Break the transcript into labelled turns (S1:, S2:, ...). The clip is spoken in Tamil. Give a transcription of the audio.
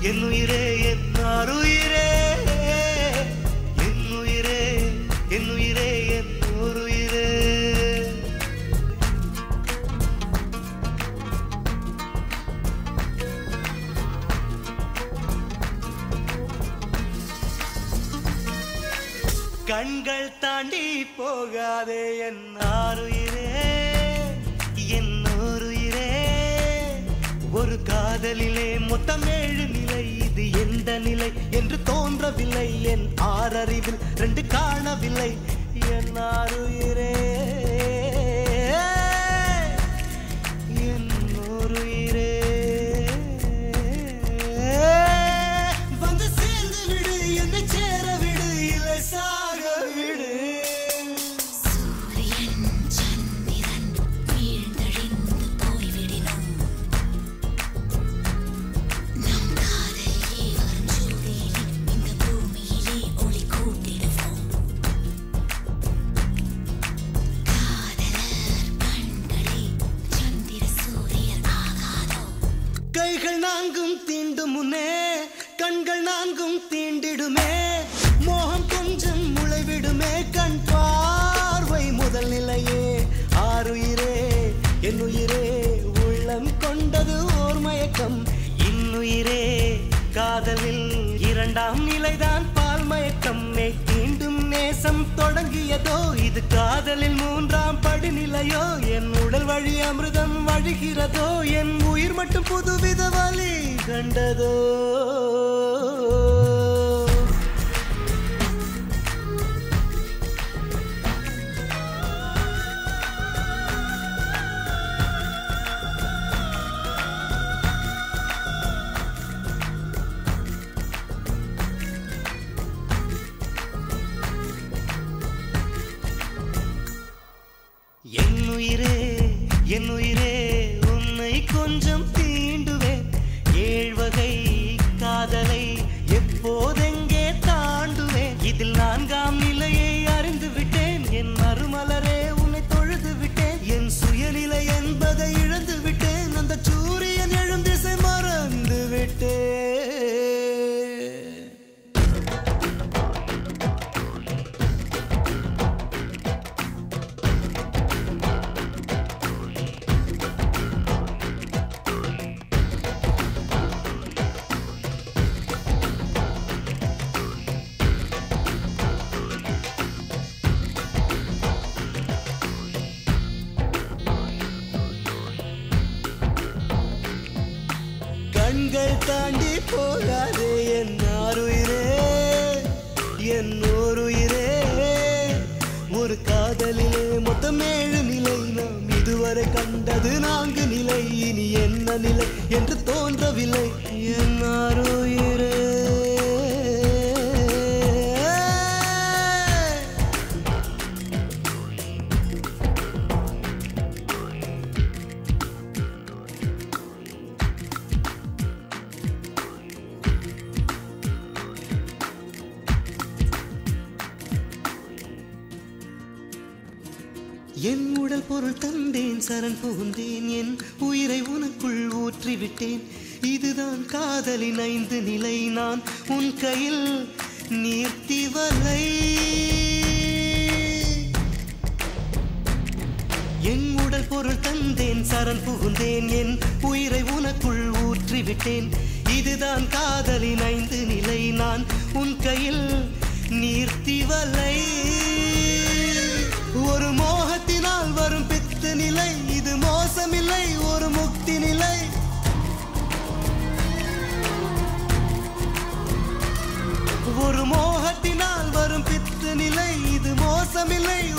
S1: என் உயிரே என் ஆருயிரே என் உயிரே என் உயிரே என் ஓருயிரே கண்கள் தாண்டி போகாதே என் ஆருயிரே என் ஓருயிரே ஒரு காதலிலே மொத்தம் ஏழு நிலை இது எந்த நிலை என்று தோன்றவில்லை என் ஆறறிவில் ரெண்டு காணவில்லை என் ஆருயிரே என் ஓருயிரே வந்து சேர்ந்து விடு என்னை சேர விடு இல்லை சாக விடு
S2: சூரியன் சந்திரன் வீழ்ந்தழிந்து போய்விடினும் நம் காதலிலே வரும் ஜோதியிலே இந்த பூமியிலே ஒளி கூட்டிடுவோம் காதலர் கண்களே சந்திர சூரியன் ஆகாதோ
S1: கைகள் நான்கும் தீண்டும் முன்னே கண்கள் நான்கும் தீண்டிடுமே மோகம் கொஞ்சம் முளைவிடுமே கண் பார்வை முதல் நிலையே ஆறுயிரே என் உயிரே உள்ளம் கொண்டது ஓர் மயக்கம் இன்னுயிரே காதலில் இரண்டாம் நிலைதான் பால் மயக்கம் மே தீண்டும் நேசம் தொடங்கியதோ இது காதலில் மூன்றாம் படிநிலையோ என் உடல் வழி அமிர்தம் வழிகிறதோ என் உயிர் மட்டும் புதுவித வழி கண்டதோ என் உயிரே என் உயிரே உன்னை கொஞ்சம் தீண்டுவேன் ஏழ்வகை காதலை எப்போதெங்கே தாண்டுவேன் இதில் நான்காம் நிலையை அறிந்து விட்டேன் என் மறுமலரே உன்னை தொழுது விட்டேன் என் சுயநிலை என்பதை இழந்து விட்டேன் அந்த சூரியன் எழும் திசை மறந்து விட்டேன் கண்கள் தாண்டி போகாதே என் ஆறுயிரே என் ஓருயிரே ஒரு காதலிலே மொத்தம் ஏழு நிலை நாம் இதுவரை கண்டது நான்கு நிலை இனி என்ன நிலை என்று தோன்றவில்லை என் ஆறுயிரே என் உடல் பொருள் தந்தேன் சரண் புகுந்தேன் என் உயிரை உனக்குள் ஊற்றிவிட்டேன் இதுதான் காதலின் ஐந்து நிலை நான் உன் கையில் நீர்த்தி வலை என் உடல் பொருள் தந்தேன் சரண் புகுந்தேன் என் உயிரை உனக்குள் ஊற்றிவிட்டேன் இதுதான் காதலின் ஐந்து நிலை நான் உன் கையில் நீர்த்தி வலை ஒரு மோகத்தினால் வரும் பித்து நிலை இது மோசமில்லை ஒரு முக்தி நிலை ஒரு மோகத்தினால் வரும் பித்து நிலை இது மோசமில்லை